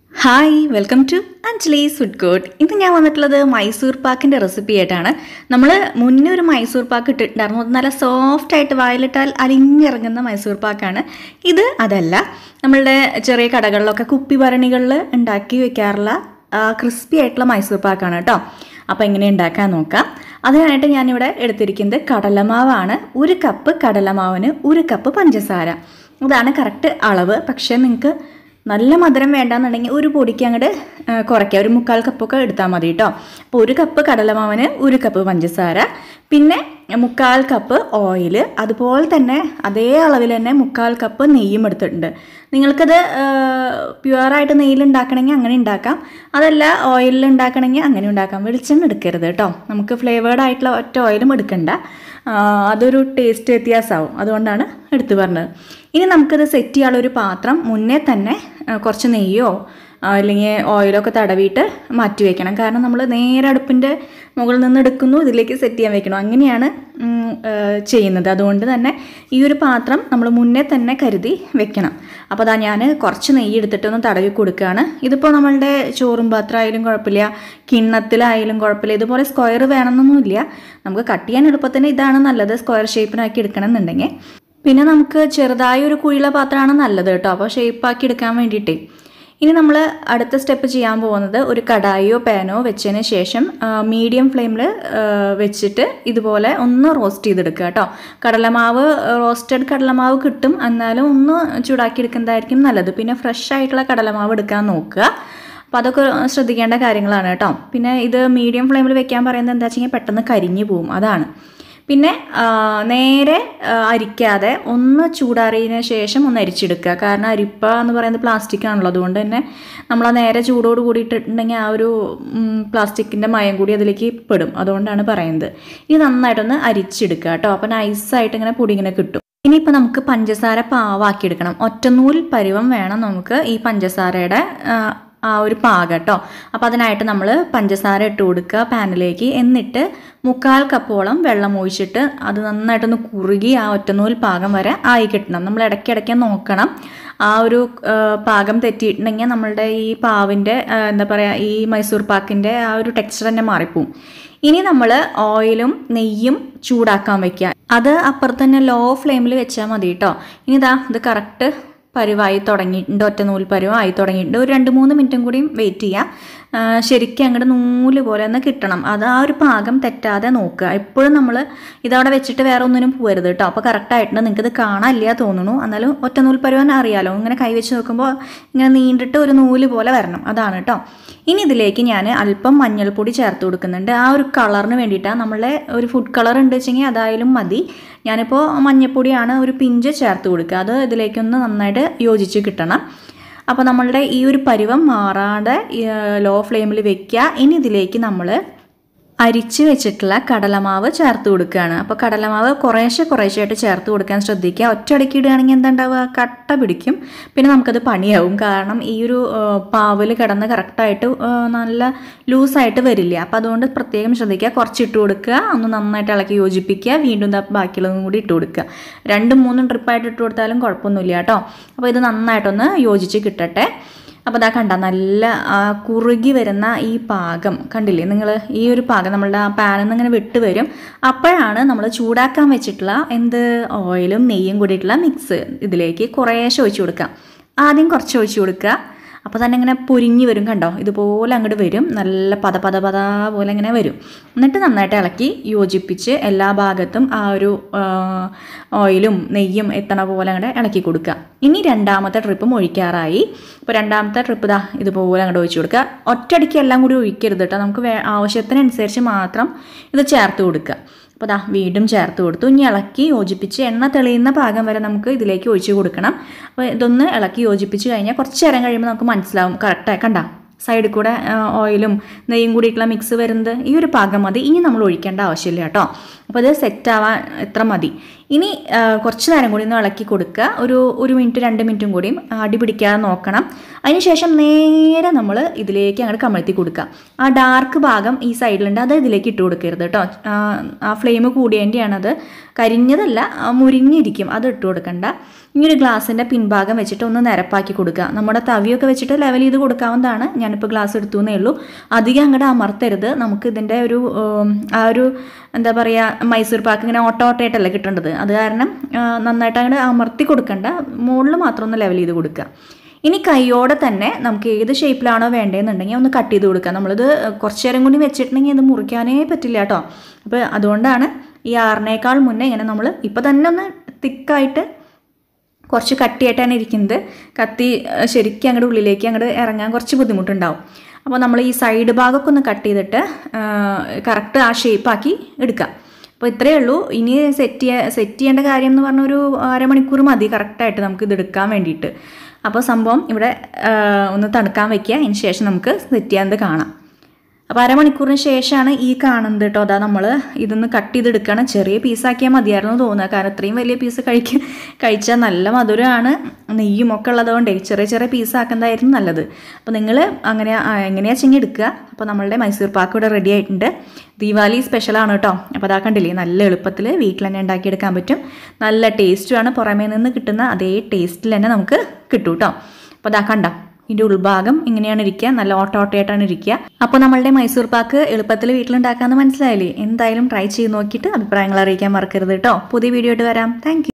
hi welcome to Anjali's food court ഇന്ന് ഞാൻ വന്നിട്ടുള്ളത് മൈസൂർ പാക്കിൻ്റെ റെസിപ്പി ആയിട്ടാണ് നമ്മൾ മുന്നേ ഒരു മൈസൂർ പാക്ക് ഇട്ടിട്ടുണ്ടായിരുന്നു അത് നല്ല സോഫ്റ്റ് ആയിട്ട് വായിലിട്ടാൽ അലിഞ്ഞിറങ്ങുന്ന മൈസൂർ പാക്കാണ് ഇത് അതല്ല നമ്മളുടെ ചെറിയ കടകളിലൊക്കെ കുപ്പി ഭരണികളിൽ ഉണ്ടാക്കി വെക്കാറുള്ള ക്രിസ്പി ആയിട്ടുള്ള മൈസൂർ പാക്കാണ് കേട്ടോ അപ്പോൾ എങ്ങനെ ഉണ്ടാക്കാൻ നോക്കാം അതിനായിട്ട് ഞാനിവിടെ എടുത്തിരിക്കുന്നത് കടലമാവാണ് ഒരു കപ്പ് കടലമാവിന് ഒരു കപ്പ് പഞ്ചസാര അതാണ് കറക്റ്റ് അളവ് പക്ഷേ നിങ്ങൾക്ക് നല്ല മധുരം വേണ്ടാന്നുണ്ടെങ്കിൽ ഒരു പൊടിക്ക് അങ്ങോട്ട് കുറയ്ക്കുക ഒരു മുക്കാൽ കപ്പൊക്കെ എടുത്താൽ മതി കേട്ടോ അപ്പോൾ ഒരു കപ്പ് കടലമാവിന് ഒരു കപ്പ് പഞ്ചസാര പിന്നെ മുക്കാൽ കപ്പ് ഓയിൽ അതുപോലെ തന്നെ അതേ അളവിൽ തന്നെ മുക്കാൽ കപ്പ് നെയ്യും എടുത്തിട്ടുണ്ട് നിങ്ങൾക്കത് പ്യുവറായിട്ട് നെയ്യിൽ ഉണ്ടാക്കണമെങ്കിൽ അങ്ങനെ ഉണ്ടാക്കാം അതല്ല ഓയിലിൽ ഉണ്ടാക്കണമെങ്കിൽ അങ്ങനെ ഉണ്ടാക്കാം വെളിച്ചെണ്ണ എടുക്കരുത് കേട്ടോ നമുക്ക് ഫ്ലേവേർഡ് ആയിട്ടുള്ള ഒറ്റ ഓയിലും എടുക്കണ്ട അതൊരു ടേസ്റ്റ് വ്യത്യാസമാവും അതുകൊണ്ടാണ് എടുത്തു പറഞ്ഞത് ഇനി നമുക്കത് സെറ്റ് ചെയ്യാനുള്ള ഒരു പാത്രം മുന്നേ തന്നെ കുറച്ച് നെയ്യോ അല്ലെങ്കിൽ ഓയിലൊക്കെ തടവിയിട്ട് മാറ്റി വെക്കണം കാരണം നമ്മൾ നേരെ അടുപ്പിൻ്റെ മുകളിൽ നിന്ന് എടുക്കുന്നു ഇതിലേക്ക് സെറ്റ് ചെയ്യാൻ വെക്കണം അങ്ങനെയാണ് ചെയ്യുന്നത് അതുകൊണ്ട് തന്നെ ഈ ഒരു പാത്രം നമ്മൾ മുന്നേ തന്നെ കരുതി വെക്കണം അപ്പോൾ അതാ ഞാൻ കുറച്ച് നെയ്യ് എടുത്തിട്ടൊന്ന് തടവി കൊടുക്കുകയാണ് ഇതിപ്പോൾ നമ്മളുടെ ചോറും പാത്രമായാലും കുഴപ്പമില്ല കിണ്ണത്തിലായാലും കുഴപ്പമില്ല ഇതുപോലെ സ്ക്വയർ വേണമെന്നൊന്നുമില്ല നമുക്ക് കട്ട് ചെയ്യാൻ എളുപ്പത്തിന് ഇതാണ് നല്ലത് സ്ക്വയർ ഷേപ്പിനാക്കി എടുക്കണം എന്നുണ്ടെങ്കിൽ പിന്നെ നമുക്ക് ചെറുതായ ഒരു കുഴിയുള്ള പാത്രമാണ് നല്ലത് കേട്ടോ അപ്പോൾ ഷേപ്പാക്കി എടുക്കാൻ വേണ്ടിയിട്ടേ ഇനി നമ്മൾ അടുത്ത സ്റ്റെപ്പ് ചെയ്യാൻ പോകുന്നത് ഒരു കടായിയോ പാനോ വെച്ചതിന് ശേഷം മീഡിയം ഫ്ലെയിമിൽ വെച്ചിട്ട് ഇതുപോലെ ഒന്ന് റോസ്റ്റ് ചെയ്തെടുക്കുക കേട്ടോ കടലമാവ് റോസ്റ്റഡ് കടലമാവ് കിട്ടും എന്നാലും ഒന്ന് ചൂടാക്കി എടുക്കുന്നതായിരിക്കും നല്ലത് പിന്നെ ഫ്രഷ് ആയിട്ടുള്ള കടലമാവ് എടുക്കാൻ നോക്കുക അപ്പോൾ അതൊക്കെ ശ്രദ്ധിക്കേണ്ട കാര്യങ്ങളാണ് കേട്ടോ പിന്നെ ഇത് മീഡിയം ഫ്ലെയിമിൽ വെക്കാൻ പറയുന്നത് എന്താ വെച്ചാൽ പെട്ടെന്ന് കരിഞ്ഞു പോവും അതാണ് പിന്നെ നേരെ അരിക്കാതെ ഒന്ന് ചൂടാറിയതിന് ശേഷം ഒന്ന് അരിച്ചെടുക്കുക കാരണം അരിപ്പ എന്ന് പറയുന്നത് പ്ലാസ്റ്റിക് ആണല്ലോ അതുകൊണ്ട് തന്നെ നമ്മൾ ആ നേരെ ചൂടോട് കൂടി ഇട്ടിട്ടുണ്ടെങ്കിൽ ആ ഒരു പ്ലാസ്റ്റിക്കിൻ്റെ മയം കൂടി അതിലേക്ക് പെടും അതുകൊണ്ടാണ് പറയുന്നത് ഇത് നന്നായിട്ടൊന്ന് അരിച്ചെടുക്കുക കേട്ടോ അപ്പം നൈസായിട്ട് ഇങ്ങനെ പൊടി ഇങ്ങനെ കിട്ടും ഇനിയിപ്പോൾ നമുക്ക് പഞ്ചസാര പാവാക്കിയെടുക്കണം ഒറ്റനൂൽ പരുവം വേണം നമുക്ക് ഈ പഞ്ചസാരയുടെ ആ ഒരു പാകം കേട്ടോ അപ്പോൾ അതിനായിട്ട് നമ്മൾ പഞ്ചസാര ഇട്ട് കൊടുക്കുക പാനിലേക്ക് എന്നിട്ട് മുക്കാൽ കപ്പോളം വെള്ളം ഒഴിച്ചിട്ട് അത് നന്നായിട്ടൊന്ന് കുറുകി ആ ഒറ്റനൂൽ പാകം വരെ ആയി കിട്ടണം നമ്മൾ ഇടയ്ക്കിടയ്ക്ക് നോക്കണം ആ ഒരു പാകം തെറ്റിയിട്ടുണ്ടെങ്കിൽ നമ്മളുടെ ഈ പാവിൻ്റെ എന്താ പറയുക ഈ മൈസൂർ പാക്കിൻ്റെ ആ ഒരു ടെക്സ്ചർ തന്നെ മാറിപ്പോവും ഇനി നമ്മൾ ഓയിലും നെയ്യും ചൂടാക്കാൻ വയ്ക്കുക അത് അപ്പുറത്ത് തന്നെ ലോ ഫ്ലെയിമിൽ വെച്ചാൽ മതി കേട്ടോ ഇനി ഇതാ ഇത് കറക്റ്റ് പരുവായി തുടങ്ങിയിട്ടുണ്ട് ഒറ്റ നൂൽ പരുവായി തുടങ്ങിയിട്ടുണ്ട് ഒരു രണ്ട് മൂന്ന് മിനിറ്റും കൂടിയും വെയിറ്റ് ചെയ്യുക ശരിക്കും അങ്ങോട്ട് നൂല് പോലെ ഒന്ന് കിട്ടണം അത് ആ ഒരു പാകം തെറ്റാതെ നോക്കുക എപ്പോഴും നമ്മൾ ഇതവിടെ വെച്ചിട്ട് വേറെ ഒന്നിനും പോരുത് കേട്ടോ അപ്പോൾ കറക്റ്റായിട്ടുണ്ട് നിങ്ങൾക്ക് ഇത് കാണാനില്ല തോന്നുന്നു എന്നാലും ഒറ്റ നൂൽ പരുവാൻ അറിയാലോ ഇങ്ങനെ കൈ വെച്ച് നോക്കുമ്പോൾ ഇങ്ങനെ നീണ്ടിട്ട് ഒരു നൂല് പോലെ വരണം അതാണ് കേട്ടോ ഇനി ഇതിലേക്ക് ഞാൻ അല്പം മഞ്ഞൾപ്പൊടി ചേർത്ത് കൊടുക്കുന്നുണ്ട് ആ ഒരു കളറിന് വേണ്ടിയിട്ടാണ് നമ്മളെ ഒരു ഫുഡ് കളർ ഉണ്ട് വെച്ചെങ്കിൽ അതായാലും മതി ഞാനിപ്പോൾ മഞ്ഞൾപ്പൊടിയാണ് ഒരു പിഞ്ച് ചേർത്ത് കൊടുക്കുക അത് ഇതിലേക്കൊന്ന് നന്നായിട്ട് യോജിച്ച് കിട്ടണം അപ്പോൾ നമ്മളുടെ ഈ ഒരു പരുവം മാറാതെ ലോ ഫ്ലെയിമിൽ വെക്കുക ഇനി ഇതിലേക്ക് നമ്മൾ അരിച്ച് വെച്ചിട്ടുള്ള കടലമാവ് ചേർത്ത് കൊടുക്കുകയാണ് അപ്പോൾ കടലമാവ് കുറേശ്ശെ കുറേശ്ശെയായിട്ട് ചേർത്ത് കൊടുക്കാൻ ശ്രദ്ധിക്കുക ഒറ്റയടിക്ക് ഇടുകയാണെങ്കിൽ എന്താ ഉണ്ടാവുക കട്ട പിടിക്കും പിന്നെ നമുക്കത് പണിയാവും കാരണം ഈ ഒരു പാവിൽ കിടന്ന് കറക്റ്റായിട്ട് നല്ല ലൂസായിട്ട് വരില്ല അപ്പോൾ അതുകൊണ്ട് പ്രത്യേകം ശ്രദ്ധിക്കുക കുറച്ച് ഇട്ട് കൊടുക്കുക ഒന്ന് നന്നായിട്ട് ഇളക്കി യോജിപ്പിക്കുക വീണ്ടും ബാക്കിയുള്ളതും കൂടി ഇട്ട് കൊടുക്കുക രണ്ടും മൂന്നും ട്രിപ്പായിട്ട് ഇട്ട് കൊടുത്താലും കുഴപ്പമൊന്നുമില്ല കേട്ടോ അപ്പോൾ ഇത് നന്നായിട്ടൊന്ന് യോജിച്ച് കിട്ടട്ടെ അപ്പോൾ അതാ കണ്ട നല്ല കുറുകി വരുന്ന ഈ പാകം കണ്ടില്ലേ നിങ്ങൾ ഈ ഒരു പാകം നമ്മളുടെ ആ പാനിൽ നിന്ന് ഇങ്ങനെ വിട്ട് വരും അപ്പോഴാണ് നമ്മൾ ചൂടാക്കാൻ വെച്ചിട്ടുള്ള എന്ത് ഓയിലും നെയ്യും കൂടിയിട്ടുള്ള മിക്സ് ഇതിലേക്ക് കുറേശ്ശെ ഒഴിച്ചു കൊടുക്കാം ആദ്യം കുറച്ച് ഒഴിച്ചു കൊടുക്കുക അപ്പോൾ തന്നെ ഇങ്ങനെ പൊരിഞ്ഞ് വരും കണ്ടോ ഇതുപോലെ അങ്ങോട്ട് വരും നല്ല പത പത പത പോലെ ഇങ്ങനെ വരും എന്നിട്ട് നന്നായിട്ട് ഇളക്കി യോജിപ്പിച്ച് എല്ലാ ഭാഗത്തും ആ ഒരു ഓയിലും നെയ്യും എത്തണ പോലെ അങ്ങോട്ട് ഇളക്കി കൊടുക്കുക ഇനി രണ്ടാമത്തെ ട്രിപ്പും ഒഴിക്കാറായി ഇപ്പോൾ രണ്ടാമത്തെ ട്രിപ്പ് ഇതാ ഇതുപോലെ അങ്ങോട്ട് ഒഴിച്ചു കൊടുക്കുക ഒറ്റയടിക്ക് എല്ലാം കൂടി ഒഴിക്കരുത് കേട്ടോ നമുക്ക് ആവശ്യത്തിനനുസരിച്ച് മാത്രം ഇത് ചേർത്ത് കൊടുക്കുക അപ്പോൾ ദാ വീണ്ടും ചേർത്ത് കൊടുത്തു ഇനി ഇളക്കി യോജിപ്പിച്ച് എണ്ണ തെളിയുന്ന പാകം വരെ നമുക്ക് ഇതിലേക്ക് ഒഴിച്ച് കൊടുക്കണം അപ്പോൾ ഇതൊന്ന് ഇളക്കി യോജിപ്പിച്ച് കഴിഞ്ഞാൽ കുറച്ച് നേരം കഴിയുമ്പോൾ നമുക്ക് മനസ്സിലാവും കറക്റ്റായി കണ്ട സൈഡിൽ കൂടെ ഓയിലും നെയ്യും കൂടിയിട്ടുള്ള മിക്സ് വരുന്നത് ഈ ഒരു പാകം മതി ഇനി നമ്മൾ ഒഴിക്കേണ്ട ആവശ്യമില്ല കേട്ടോ അപ്പോൾ ഇത് സെറ്റ് ആവാൻ എത്ര മതി ഇനി ആ, കുറച്ച് നേരം കൂടി ഒന്ന് ഇളക്കി കൊടുക്കുക ഒരു ഒരു മിനിറ്റ് രണ്ട് മിനിറ്റും കൂടിയും അടി പിടിക്കാതെ നോക്കണം അതിനുശേഷം നേരെ നമ്മൾ ഇതിലേക്ക് അങ്ങോട്ട് കമഴ്ത്തി കൊടുക്കുക ആ ഡാർക്ക് ഭാഗം ഈ സൈഡിലുണ്ട് അത് ഇതിലേക്ക് ഇട്ട് കൊടുക്കരുത് കേട്ടോ ആ, ആ ഫ്ലെയിം കൂടിയതിൻ്റെയാണത് കരിഞ്ഞതല്ല ആ, മുരിഞ്ഞിരിക്കും അത് ഇട്ട് കൊടുക്കണ്ട ഇനി ഒരു ഗ്ലാസിൻ്റെ പിൻഭാഗം വെച്ചിട്ട് ഒന്ന് നിരപ്പാക്കി കൊടുക്കുക നമ്മുടെ തവിയൊക്കെ വെച്ചിട്ട് ലെവൽ ചെയ്ത് കൊടുക്കാവുന്നതാണ് ഞാനിപ്പോൾ ഗ്ലാസ് എടുത്തു എന്നേ ഉള്ളൂ അധികം അങ്ങോട്ട് അമർത്തരുത് നമുക്ക് ഇതിൻ്റെ ഒരു ഉം, ആ ഒരു എന്താ പറയുക മൈസൂർ പാക്ക് ഇങ്ങനെ ഓട്ടോ ഓട്ടയായിട്ടല്ല കിട്ടേണ്ടത് അത് കാരണം ആ, നന്നായിട്ട് അങ്ങോട്ട് അമർത്തി കൊടുക്കണ്ട മുകളിൽ മാത്രം ഒന്ന് ലെവൽ ചെയ്ത് കൊടുക്കുക ഇനി കൈയോടെ തന്നെ നമുക്ക് ഏത് ഷേപ്പിലാണോ വേണ്ടതെന്നുണ്ടെങ്കിൽ ഒന്ന് കട്ട് ചെയ്ത് കൊടുക്കുക നമ്മളിത് കുറച്ച് നേരം കൂടി വെച്ചിട്ടുണ്ടെങ്കിൽ ഇത് മുറിക്കാനേ പറ്റില്ല കേട്ടോ അപ്പോൾ അതുകൊണ്ടാണ് ഈ ആറിനേക്കാൾ മുന്നേ ഇങ്ങനെ നമ്മൾ ഇപ്പോൾ തന്നെ ഒന്ന് തിക്കായിട്ട് കുറച്ച് കട്ടിയായിട്ടാണ് ഇരിക്കുന്നത് കത്തി ഏഹ്, ശരിക്കും അങ്ങോട്ട് ഉള്ളിലേക്ക് അങ്ങോട്ട് ഇറങ്ങാൻ കുറച്ച് ബുദ്ധിമുട്ടുണ്ടാവും അപ്പോൾ നമ്മൾ ഈ സൈഡ് ഭാഗമൊക്കെ ഒന്ന് കട്ട് ചെയ്തിട്ട് കറക്റ്റ് ആ ഷേപ്പാക്കി എടുക്കാം അപ്പോൾ ഇത്രയേ ഉള്ളൂ ഇനി സെറ്റ് ചെയ്യാ സെറ്റ് ചെയ്യേണ്ട കാര്യം എന്ന് പറഞ്ഞ ഒരു അരമണിക്കൂർ മതി കറക്റ്റായിട്ട് നമുക്ക് ഇത് എടുക്കാൻ വേണ്ടിയിട്ട് അപ്പോൾ സംഭവം ഇവിടെ ആ, ഒന്ന് തണുക്കാൻ വെക്കുക അതിന് ശേഷം നമുക്ക് സെറ്റ് ചെയ്യാൻ കാണാം അപ്പോൾ അരമണിക്കൂറിന് ശേഷമാണ് ഈ കാണുന്നത് കേട്ടോ അതാ നമ്മൾ ഇതൊന്ന് കട്ട് ചെയ്തെടുക്കണം ചെറിയ പീസാക്കിയാൽ മതിയായിരുന്നു തോന്നുക കാരണം ഇത്രയും വലിയ പീസ് കഴിക്ക കഴിച്ചാൽ നല്ല മധുരമാണ് നെയ്യും ഒക്കെ ഉള്ളതുകൊണ്ടേ ചെറിയ ചെറിയ പീസാക്കുന്നതായിരുന്നു നല്ലത് അപ്പോൾ നിങ്ങൾ അങ്ങനെ ആ, എങ്ങനെയാ ചെങ്ങി എടുക്കുക അപ്പോൾ നമ്മളുടെ മൈസൂർ പാക്ക് ഇവിടെ റെഡി ആയിട്ടുണ്ട് ദീപാവലി സ്പെഷ്യലാണ് കേട്ടോ അപ്പോൾ അതാ കണ്ടില്ലേ നല്ല എളുപ്പത്തിൽ വീട്ടിൽ തന്നെ ഉണ്ടാക്കിയെടുക്കാൻ പറ്റും നല്ല ടേസ്റ്റുമാണ് പുറമേ നിന്ന് കിട്ടുന്ന അതേ ടേസ്റ്റിൽ തന്നെ നമുക്ക് കിട്ടും കേട്ടോ അപ്പോൾ അതാ കണ്ടോ ഇതിൻ്റെ ഉൾഭാഗം ഇങ്ങനെയാണ് ഇരിക്കുക നല്ല ഓട്ട ഓട്ടയായിട്ടാണ് ഇരിക്കുക അപ്പോൾ നമ്മളുടെ മൈസൂർ പാക്ക് എളുപ്പത്തിൽ വീട്ടിലുണ്ടാക്കാമെന്ന് മനസ്സിലായില്ലേ എന്തായാലും ട്രൈ ചെയ്ത് നോക്കിയിട്ട് അഭിപ്രായങ്ങൾ അറിയിക്കാൻ മറക്കരുത് കേട്ടോ പുതിയ വീഡിയോ ആയിട്ട് വരാം താങ്ക്